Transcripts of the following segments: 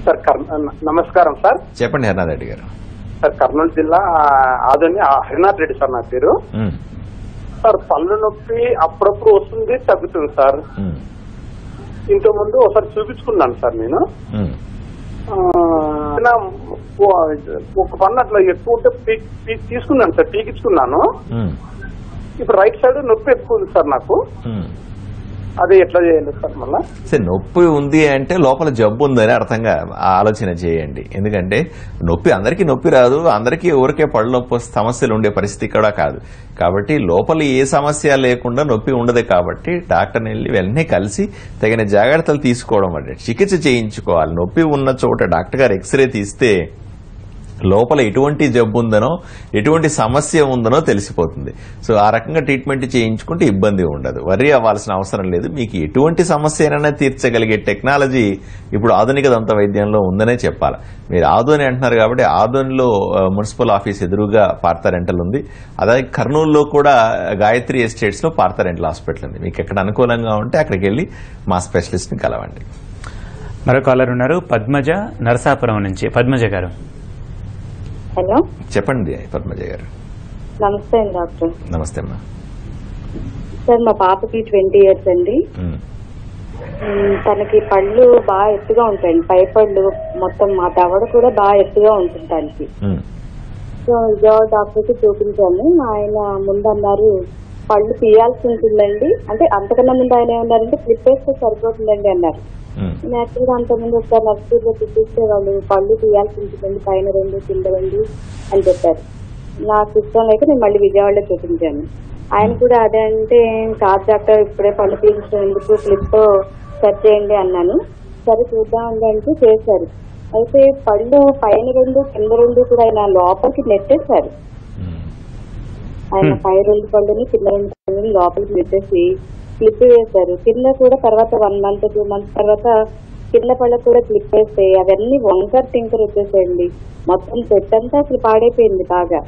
Sir కర్న- నమస్కారం sir చెప్పండి హరినాథ్ రెడ్డి గారు సార్ కర్నూలు జిల్లా ఆదని హరినాథ్ రెడ్డి సార్ నా పేరు ఉమ్, సార్ పళ్ళు నొప్పి అప్పుడప్పుడు వస్తుంది తగ్గుతుంది సార్ ఉమ్, ఇంతకు ముందు ఒకసారి చూపించుకున్నాను సార్ నేను ఉమ్. ఆ, నా ఓ- ఒక పన్ను అట్లా ఎక్కువ ఉంటే పీక్ పీక్ తీసుకున్నాను సార్ పీకించుకున్నాను ఉమ్, ఇప్పుడు రైట్ సైడ్ నొప్పి ఎక్కువ ఉంది సార్ నాకు ఉమ్. అది ఎట్లా చేయాలి సార్ మళ్ళా సరే నొప్పి ఉంది అంటే లోపల జబ్బు ఉందని అర్థంగా ఆలోచన చేయండి ఎందుకంటే నొప్పి అందరికీ నొప్పి రాదు అందరికీ ఊరికే పళ్ళు నొప్పి వస్తే సమస్యలు ఉండే పరిస్థితి కూడా కాదు కాబట్టి లోపల ఏ సమస్య లేకుండా నొప్పి ఉండదు కాబట్టి డాక్టర్ని వెళ్ళి వెంటనే కలిసి తగిన జాగ్రత్తలు తీసుకోవడం అంటే చికిత్స చేయించుకోవాలి నొప్పి ఉన్న చోట డాక్టర్ గారు ఎక్స్రే తీస్తే లోపల ఎటువంటి జబ్బు ఉందనో ఎటువంటి సమస్య ఉందనో తెలిసిపోతుంది సో ఆ రకంగా ట్రీట్మెంట్ చేయించుకుంటే ఇబ్బంది ఉండదు వరి అవ్వాల్సిన అవసరం లేదు మీకు ఎటువంటి సమస్యనైనా తీర్చగలిగే టెక్నాలజీ ఇప్పుడు ఆధునిక దంత వైద్యంలో ఉందనే చెప్పాలి మీరు ఆదోని అంటున్నారు కాబట్టి ఆదోనిలో ఆ, మున్సిపల్ ఆఫీస్ ఎదురుగా పార్థరెంటల్ ఉంది అలాగే కర్నూలులో కూడా గాయత్రి ఎస్టేట్స్ లో పార్థరెంటల్ హాస్పిటల్ ఉంది మీకు ఎక్కడ అనుకూలంగా ఉంటే అక్కడికి వెళ్ళి మా స్పెషలిస్ట్ ని కలవండి మరో కాలర్ ఉన్నారు పద్మజ నరసాపురం నుంచి పద్మజ గారు హలో చెప్పండి పద్మజ గారు నమస్తే అండి డాక్టర్ నమస్తే అమ్మా సార్ మా పాపకి ట్వంటీ ఇయర్స్ అండి ఉమ్. మ్, తనకి పళ్ళు బాగా ఎత్తుగా ఉంటాయండి పై పళ్ళు మొత్తం మా దవడ కూడా బాగా ఎత్తుగా ఉంటుంది తనకి ఉమ్. సో విజయవాడ డాక్టర్ కి చూపించాము ఆయన ముందు అన్నారు పళ్ళు తీయాల్సి ఉంటుందండి అంటే అంతకన్నా ముందు ఆయన ఏమన్నారంటే క్లిప్ వేస్తే సరిపోతుందండి అన్నారు ఉమ్. నేచురల్ గా అంతకుముందు ఒకసారి నర్సరీలో చూపిస్తే వాళ్ళు పళ్ళు తీయాల్సి ఉంటుందండి పైన రెండు కింద రెండు అని చెప్పారు నాకు ఇష్టం లేక నేను మళ్ళీ విజయవాడలో చూపించాను ఆయన కూడా అదే అంటే కాదు డాక్టర్ ఇప్పుడే పళ్ళు తీయించడం ఎందుకు క్లిప్ సెట్ చేయండి అన్నాను సరే చూద్దామండి అంటే చేశారు అయితే పళ్ళు పైన రెండు కింద రెండు కూడా ఆయన లోపలికి నెట్టేశారు ఉమ్. ఆయన పై రెండు పళ్ళని కింద రెండు పళ్ళని లోపలికి నెట్టేసి క్లిప్ వేశారు కింద కూడా తర్వాత వన్ మంత్ టూ మంత్స్ తర్వాత కింద పళ్ళకు కూడా క్లిప్ వేస్తే అవన్నీ వంకర్ టింకర్ వచ్చేసాయండి మొత్తం సెట్ అంతా అసలు పాడైపోయింది బాగా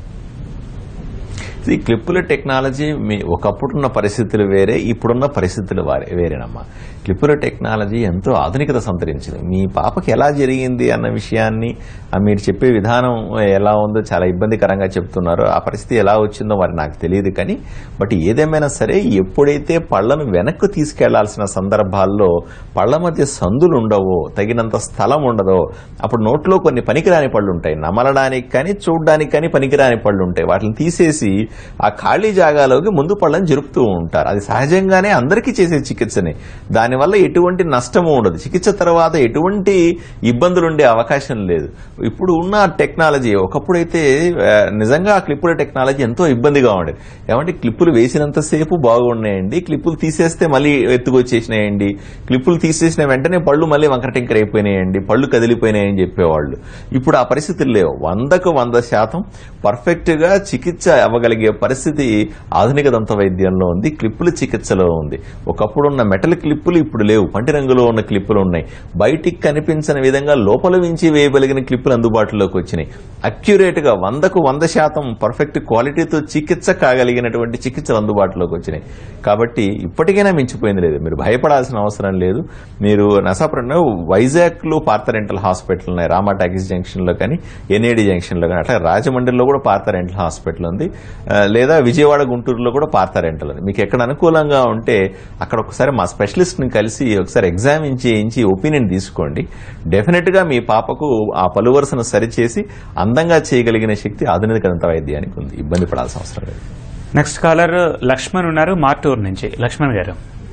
ఈ క్లిప్పుల టెక్నాలజీ మీ ఒకప్పుడున్న పరిస్థితులు వేరే ఇప్పుడున్న పరిస్థితులు వారే వేరేనమ్మా క్లిప్పుల టెక్నాలజీ ఎంతో ఆధునికత సంతరించింది మీ పాపకి ఎలా జరిగింది అన్న విషయాన్ని ఆ మీరు చెప్పే విధానం ఎలా ఉందో చాలా ఇబ్బందికరంగా చెప్తున్నారు ఆ పరిస్థితి ఎలా వచ్చిందో మరి నాకు తెలియదు కానీ బట్ ఏదేమైనా సరే ఎప్పుడైతే పళ్లను వెనక్కు తీసుకెళ్లాల్సిన సందర్భాల్లో పళ్ల మధ్య సందులు ఉండవో తగినంత స్థలం ఉండదో అప్పుడు నోట్లో కొన్ని పనికిరాని పళ్ళు ఉంటాయి నమలడానికి కానీ చూడడానికి కానీ పనికిరాని పళ్ళు ఉంటాయి వాటిని తీసేసి ఆ ఖాళీ జాగాలోకి ముందు పళ్ళని జరుపుతూ ఉంటారు అది సహజంగానే అందరికీ చేసే చికిత్సనే దానివల్ల ఎటువంటి నష్టము ఉండదు చికిత్స తర్వాత ఎటువంటి ఇబ్బందులు ఉండే అవకాశం లేదు ఇప్పుడు ఉన్న టెక్నాలజీ ఒకప్పుడైతే ఆ, నిజంగా ఆ క్లిప్పుల టెక్నాలజీ ఎంతో ఇబ్బందిగా ఉండేది ఏమంటే క్లిప్పులు వేసినంతసేపు బాగున్నాయండి క్లిప్పులు తీసేస్తే మళ్ళీ ఎత్తుకొచ్చేసినాయండి క్లిప్పులు తీసేసిన వెంటనే పళ్ళు మళ్ళీ వంకర టింకర అయిపోయినాయండి పళ్ళు కదిలిపోయినాయని చెప్పేవాళ్ళు ఇప్పుడు ఆ పరిస్థితులు లేవు వందకు వంద శాతం పర్ఫెక్ట్ గా చికిత్స అవ్వగలిగే పరిస్థితి ఆధునిక దంత వైద్యంలో ఉంది క్లిప్పుల చికిత్సలో ఉంది ఒకప్పుడు ఉన్న మెటల్ క్లిప్పులు ఇప్పుడు లేవు పంటి రంగులో ఉన్న క్లిప్పులు ఉన్నాయి బయటికి కనిపించని విధంగా లోపల నుంచి వేయగలిగిన క్లిప్పులు అందుబాటులోకి వచ్చినాయి అక్యురేట్ గా వందకు వంద శాతం పర్ఫెక్ట్ క్వాలిటీతో చికిత్స కాగలిగినటువంటి చికిత్సలు అందుబాటులోకి వచ్చినాయి కాబట్టి ఇప్పటికైనా మించిపోయింది లేదు మీరు భయపడాల్సిన అవసరం లేదు మీరు నసాపురంలో వైజాగ్ లో పార్థరెంటల్ హాస్పిటల్ ఉన్నాయి రామా టాకీస్ జంక్షన్ లో కానీ ఎన్ఏడి జంక్షన్ లో కానీ అట్లా రాజమండ్రిలో కూడా పార్థరెంటల్ హాస్పిటల్ ఉంది ఆ, లేదా విజయవాడ గుంటూరులో కూడా పార్థరెంటల్ ఉంది మీకు ఎక్కడ అనుకూలంగా ఉంటే అక్కడ ఒకసారి మా స్పెషలిస్ట్ ని కలిసి ఒకసారి ఎగ్జామిన్ చేయించి ఒపీనియన్ తీసుకోండి డెఫినెట్ గా మీ పాపకు ఆ పలువరుసను సరిచేసి అందంగా చేయగలిగిన శక్తి ఆధునిక దంత వైద్యానికి ఉంది ఇబ్బంది పడాల్సిన అవసరం లేదు నెక్స్ట్ కాలర్ లక్ష్మణ్ ఉన్నారు మార్టూర్ నుంచి లక్ష్మణ్ గారు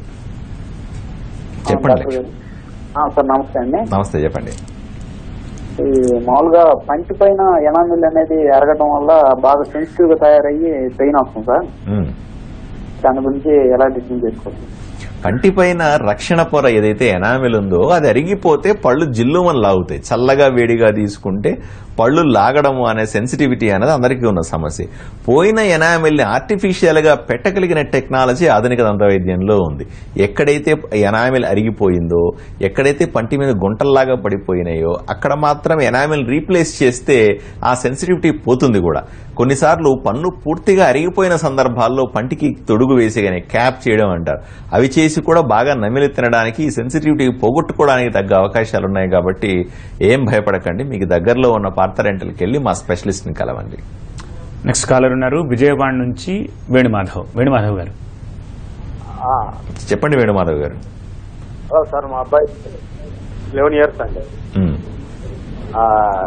చెప్పండి లక్ష్మి. ఆ, సార్ నమస్తే అండి నమస్తే చెప్పండి ఈ మామూలుగా పంటి పైన ఎనామిల్ అనేది ఎరగడం వల్ల బాగా సెన్సిటివ్ గా తయారయ్యి పెయిన్ వస్తుంది సార్ ఉమ్. దాని గురించి ఎలా ట్రీట్మెంట్ చేసుకోవచ్చు పంటి పైన రక్షణ పొర ఏదైతే ఎనామిల్ ఉందో అది అరిగిపోతే పళ్ళు జిల్లుమని లాగుతాయి చల్లగా వేడిగా తీసుకుంటే పళ్ళు లాగడము అనే సెన్సిటివిటీ అనేది అందరికీ ఉన్న సమస్య పోయిన ఎనామిల్ ని ఆర్టిఫిషియల్ గా పెట్టగలిగిన టెక్నాలజీ ఆధునిక దంత వైద్యంలో ఉంది ఎక్కడైతే ఎనామిల్ అరిగిపోయిందో ఎక్కడైతే పంటి మీద గుంటల్లాగా పడిపోయినాయో అక్కడ మాత్రం ఎనామిల్ రీప్లేస్ చేస్తే ఆ సెన్సిటివిటీ పోతుంది కూడా కొన్నిసార్లు పన్ను పూర్తిగా అరిగిపోయిన సందర్భాల్లో పంటికి తొడుగు వేసి కానీ క్యాప్ చేయడం అంటారు అవి చేసి వేసి కూడా బాగా నమిలి తినడానికి ఈ సెన్సిటివిటీ పోగొట్టుకోవడానికి తగ్గ అవకాశాలు ఉన్నాయి కాబట్టి ఏం భయపడకండి మీకు దగ్గరలో ఉన్న పార్థరెంటల్కి వెళ్ళి మా స్పెషలిస్ట్ని కలవండి నెక్స్ట్ కాలర్ ఉన్నారు విజయవాడ నుంచి వేణుమాధవ్ వేణుమాధవ్ గారు చెప్పండి వేణుమాధవ్ గారు సార్ మా అబ్బాయి లెవెన్ ఇయర్స్ అండి ఉమ్, ఆ,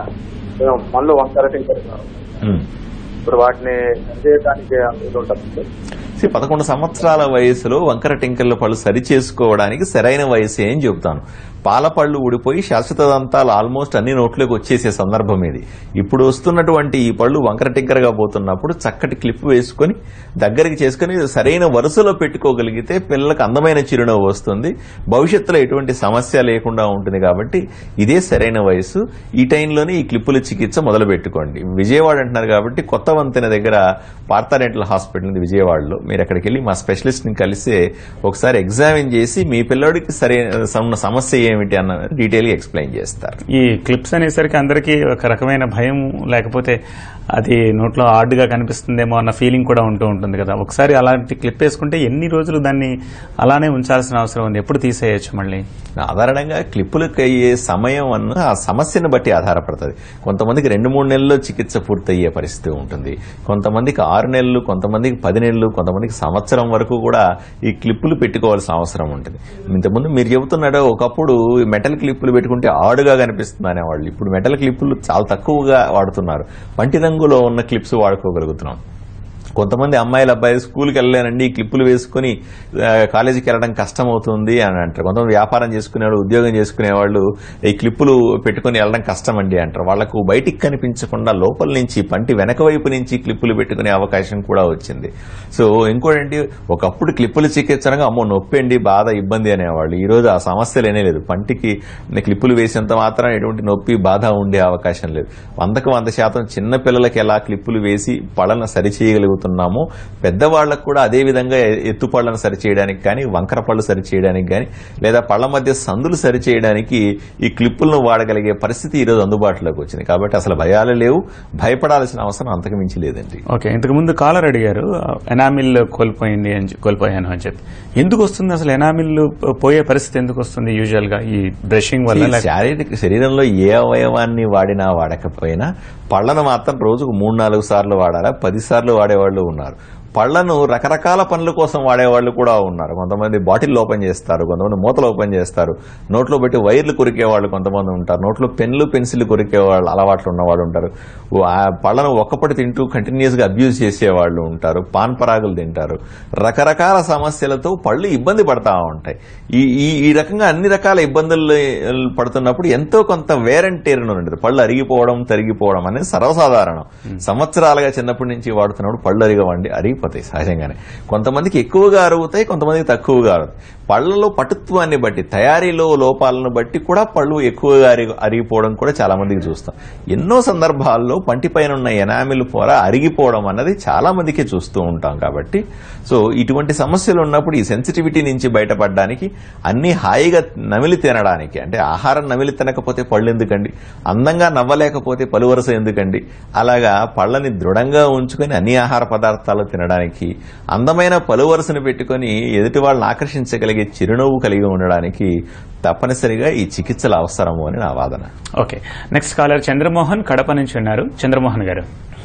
మేము మళ్ళీ వంకర టింకర్ ఉమ్. ఇప్పుడు వాటిని చేయడానికి ఇది ఉంటుంది See, పదకొండు సంవత్సరాల వయసులో వంకర టింకర్ల పళ్ళు సరి చేసుకోవడానికి సరైన వయసు ఏం చెబుతాను పాల పళ్ళు ఊడిపోయి శాశ్వత దంతాలు ఆల్మోస్ట్ అన్ని నోట్లోకి వచ్చేసే సందర్భం ఇది ఇప్పుడు వస్తున్నటువంటి ఈ పళ్ళు వంకర టింకరగా పోతున్నప్పుడు చక్కటి క్లిప్ వేసుకొని దగ్గరికి చేసుకుని సరైన వరుసలో పెట్టుకోగలిగితే పిల్లలకు అందమైన చిరునవ్వు వస్తుంది భవిష్యత్తులో ఎటువంటి సమస్య లేకుండా ఉంటుంది కాబట్టి ఇదే సరైన వయసు ఈ టైంలోనే ఈ క్లిప్పుల చికిత్స మొదలు పెట్టుకోండి విజయవాడ అంటున్నారు కాబట్టి కొత్త వంతెన దగ్గర పార్థారెంటల్ హాస్పిటల్ ఉంది విజయవాడలో మీరు అక్కడికి వెళ్ళి మా స్పెషలిస్ట్ ని కలిసి ఒకసారి ఎగ్జామిన్ చేసి మీ పిల్లోడికి సరైన ఉన్న సమస్య ఏమిటి అన్న డీటెయిల్ ఎక్స్ప్లెయిన్ చేస్తారు ఈ క్లిప్స్ అనేసరికి అందరికీ ఒక రకమైన భయం లేకపోతే అది నోట్లో హార్డ్గా కనిపిస్తుందేమో అన్న ఫీలింగ్ కూడా ఉంటూ ఉంటుంది కదా ఒకసారి అలాంటి క్లిప్ వేసుకుంటే ఎన్ని రోజులు దాన్ని అలానే ఉంచాల్సిన అవసరం ఉంది ఎప్పుడు తీసేయచ్చు మళ్ళీ సాధారణంగా క్లిప్పులకు అయ్యే సమయం అన్న ఆ సమస్యను బట్టి ఆధారపడుతుంది కొంతమందికి రెండు మూడు నెలల్లో చికిత్స పూర్తయ్యే పరిస్థితి ఉంటుంది కొంతమందికి ఆరు నెలలు కొంతమందికి పది నెలలు కొంతమందికి సంవత్సరం వరకు కూడా ఈ క్లిప్పులు పెట్టుకోవాల్సిన అవసరం ఉంటుంది ఇంతకుముందు మీరు చెబుతున్నాడు ఒకప్పుడు ఈ మెటల్ క్లిప్పులు పెట్టుకుంటే ఆడుగా కనిపిస్తుంది అనేవాళ్ళు ఇప్పుడు మెటల్ క్లిప్పులు చాలా తక్కువగా వాడుతున్నారు పంటి రంగులో ఉన్న క్లిప్స్ వాడుకోగలుగుతున్నాం కొంతమంది అమ్మాయిలు అబ్బాయిలు స్కూల్కి వెళ్ళలేనండి ఈ క్లిప్పులు వేసుకుని ఆ, కాలేజీకి వెళ్ళడం కష్టం అవుతుంది అని అంటారు కొంతమంది వ్యాపారం చేసుకునేవాళ్ళు ఉద్యోగం చేసుకునేవాళ్ళు ఈ క్లిప్పులు పెట్టుకుని వెళ్ళడం కష్టం అండి అంటారు వాళ్లకు బయటికి కనిపించకుండా లోపల నుంచి పంటి వెనక వైపు నుంచి క్లిప్పులు పెట్టుకునే అవకాశం కూడా వచ్చింది సో ఇంకోటంటే ఒకప్పుడు క్లిప్పులు చికిత్సనగా అమ్మో నొప్పి అండి బాధ ఇబ్బంది అనేవాళ్ళు ఈ రోజు ఆ సమస్య లేనే లేదు పంటికి క్లిప్పులు వేసేంత మాత్రం ఎటువంటి నొప్పి బాధ ఉండే అవకాశం లేదు వందకు వంద శాతం చిన్న పిల్లలకి ఎలా క్లిప్పులు వేసి పళ్ళను సరిచేయగలుగుతున్నామో పెద్దవాళ్లకు కూడా అదే విధంగా ఎత్తు పళ్ళను సరిచేయడానికి కానీ వంకర పళ్ళు సరిచేయడానికి కానీ లేదా పళ్ళ మధ్య సందులు సరిచేయడానికి ఈ క్లిప్పులను వాడగలిగే పరిస్థితి ఈ రోజు అందుబాటులోకి వచ్చింది కాబట్టి అసలు భయాలు లేవు భయపడాల్సిన అవసరం అంతకు మించి లేదండి ఓకే ఇంతకు ముందు కాలర్ అడిగారు ఎనామిల్ కోల్పోయింది అని చె- కోల్పోయాను అని చెప్పి ఎందుకు వస్తుంది అసలు ఎనామిల్ పోయే పరిస్థితి ఎందుకు వస్తుంది యూజువల్ గా ఈ బ్రషింగ్ వల్ల ఈ లేక- శారీరక శరీరంలో ఏ అవయవాన్ని వాడినా వాడకపోయినా పళ్ళను మాత్రం రోజుకు మూడు నాలుగు సార్లు వాడాలా పది సార్లు వాడేవాళ్ళు ఉన్నారు పళ్ళను రకరకాల పనుల కోసం వాడేవాళ్ళు కూడా ఉన్నారు కొంతమంది బాటిల్ ఓపెన్ చేస్తారు కొంతమంది మూతలు ఓపెన్ చేస్తారు నోట్లో పెట్టి వైర్లు కొరికే వాళ్ళు కొంతమంది ఉంటారు నోట్లో పెన్లు పెన్సిల్ కొరికే వాళ్ళు అలవాట్లు ఉన్నవాళ్ళు ఉంటారు ఆ పళ్ళను ఒక్కపటి తింటూ కంటిన్యూస్ గా అబ్యూజ్ చేసే వాళ్ళు ఉంటారు పాన్ పరాగులు తింటారు రకరకాల సమస్యలతో పళ్ళు ఇబ్బంది పడతా ఉంటాయి ఈ ఈ ఈ రకంగా అన్ని రకాల ఇబ్బందులు పడుతున్నప్పుడు ఎంతో కొంత వేరంటేరును ఉంటుంది పళ్ళు అరిగిపోవడం తరిగిపోవడం అనేది సర్వసాధారణం సంవత్సరాలుగా చిన్నప్పటి నుంచి వాడుతున్నప్పుడు పళ్ళు అరిగవండి అరిగిపోతాయి సహజంగానే కొంతమందికి ఎక్కువగా అరుగుతాయి కొంతమందికి తక్కువగా అరుగుతాయి పళ్ళలో పటుత్వాన్ని బట్టి తయారీలో లోపాలను బట్టి కూడా పళ్ళు ఎక్కువగా అరిగి అరిగిపోవడం కూడా చాలా మందికి చూస్తాం ఎన్నో సందర్భాల్లో పంటి పైన ఉన్న ఎనామిల్ పొర అరిగిపోవడం అన్నది చాలా మందికి చూస్తూ ఉంటాం కాబట్టి సో ఇటువంటి సమస్యలు ఉన్నప్పుడు ఈ సెన్సిటివిటీ నుంచి బయటపడడానికి అన్ని హాయిగా నమిలి తినడానికి అంటే ఆహారం నమిలి తినకపోతే పళ్ళు ఎందుకండి అందంగా నవ్వలేకపోతే పలువరస ఎందుకండి అలాగా పళ్ళని దృఢంగా ఉంచుకొని అన్ని ఆహార పదార్థాలు తినడానికి అందమైన పలువరసను పెట్టుకొని ఎదుటి వాళ్ళని ఆకర్షించగలిగే చిరునవ్వు కలిగి ఉండడానికి తప్పనిసరిగా ఈ చికిత్సలు అవసరము అని నా వాదన okay next caller Chandramohan Kadapa నుంచి ఉన్నారు చంద్రమోహన్ గారు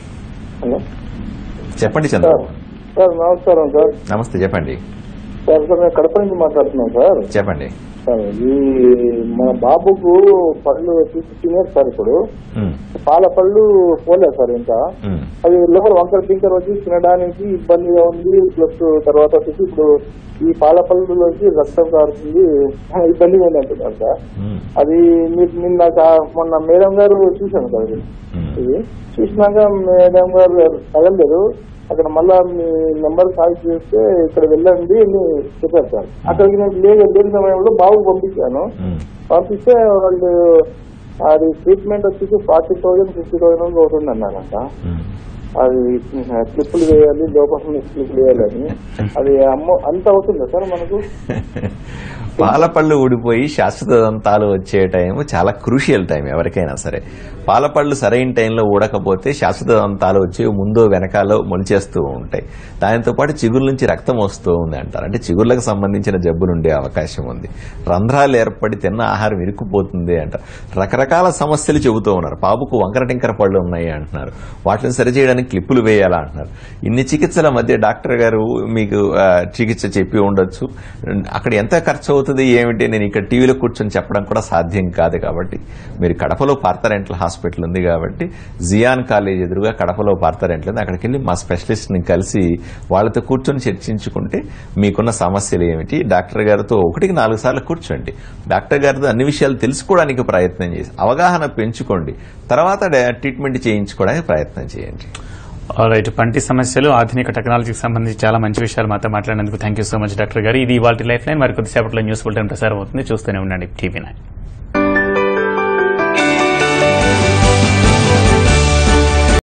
హలో చెప్పండి చంద్ర సార్ నమస్కారం సార్ నమస్తే చెప్పండి సార్ సార్ నేను కడప నుంచి మాట్లాడుతున్నాం సార్ చెప్పండి సార్ ఈ మన బాబుకు పళ్ళు ఫిఫ్టీన్ ఇయర్స్ సార్ ఇప్పుడు ఉమ్, పాల పళ్ళు పోలేదు సార్ ఇంకా ఉమ్, అది లోపల వంకర టింకర్ వచ్చి తినడానికి ఇబ్బందిగా ఉంది ప్లస్ తర్వాత వచ్చేసి ఇప్పుడు ఈ పాల పళ్ళులోకి రక్తం కారుతుంది ఇబ్బందిగా ఉంది అంటున్నారు సార్ ఉమ్, అది మీరు నిన్న కా- మొన్న మేడం గారు చూశాను సార్ ఇది. ఉమ్. ఇది చూసినాక మేడం గారు తగలేదు అక్కడ మళ్ళా మీ నెంబర్ కాల్ చేస్తే ఇక్కడ వెళ్ళండి అని చెప్పారు సార్ అక్కడికి నేను లేదు లేని సమయంలో బాబు పంపించాను ఉమ్. పంపిస్తే వాళ్ళు అది ట్రీట్మెంట్ వచ్చేసి ఫార్టీ థౌసండ్ ఫిఫ్టీ థౌసండ్ అవుతుంది అన్నారంట ఉమ్. అది క్లిప్పులు వేయాలి లోపల క్లిప్పులు వేయాలని అది అమ్మో అంత అవుతుందా సార్ మనకు పాలపళ్ళు ఊడిపోయి శాశ్వత దంతాలు వచ్చే టైం చాలా క్రూషియల్ టైం ఎవరికైనా సరే పాలపళ్ళు సరైన టైంలో ఊడకపోతే శాశ్వత దంతాలు వచ్చి ముందో వెనకాలో మొలిచేస్తూ ఉంటాయి దానితో పాటు చిగురు నుంచి రక్తం వస్తూ ఉంది అంటారు అంటే చిగుర్లకు సంబంధించిన జబ్బులు ఉండే అవకాశం ఉంది రంధ్రాలు ఏర్పడి తిన్న ఆహారం ఇరుక్కుపోతుంది అంటారు రకరకాల సమస్యలు చెబుతూ ఉన్నారు బాబుకు వంకర టింకర పళ్ళు ఉన్నాయి అంటున్నారు వాటిని సరిచేయడానికి క్లిప్పులు వేయాలా అంటున్నారు ఇన్ని చికిత్సల మధ్య డాక్టర్ గారు మీకు ఆ, చికిత్స చెప్పి ఉండొచ్చు అక్కడ ఎంత ఖర్చు అవుతుంది ఏమిటి నేను ఇక్కడ టీవీలో కూర్చొని చెప్పడం కూడా సాధ్యం కాదు కాబట్టి మీరు కడపలో పార్థరెంటల్ హాస్పిటల్ ఉంది కాబట్టి జియాన్ కాలేజ్ ఎదురుగా కడపలో పార్థరెంటల్ ఉంది అక్కడికి వెళ్ళి మా స్పెషలిస్ట్ని కలిసి వాళ్ళతో కూర్చొని చర్చించుకుంటే మీకున్న సమస్యలు ఏమిటి డాక్టర్ గారితో ఒకటికి నాలుగు సార్లు కూర్చోండి డాక్టర్ గారితో అన్ని విషయాలు తెలుసుకోవడానికి ప్రయత్నం చేసి అవగాహన పెంచుకోండి తర్వాత డా- ట్రీట్మెంట్ చేయించుకోవడానికి ప్రయత్నం చేయండి రైట్ పంటి సమస్యలు ఆధునిక టెక్నాలజీకి సంబంధించి చాలా మంచి విషయాలు మాతో మాట్లాడినందుకు thank you so much doctor గారు ఇది ఇవాళ లైఫ్ లైన్ మరి కొద్దిసేపట్లో న్యూస్ బులెటిన్ ప్రసారం అవుతుంది చూస్తూనే ఉండండి టీవీ నైన్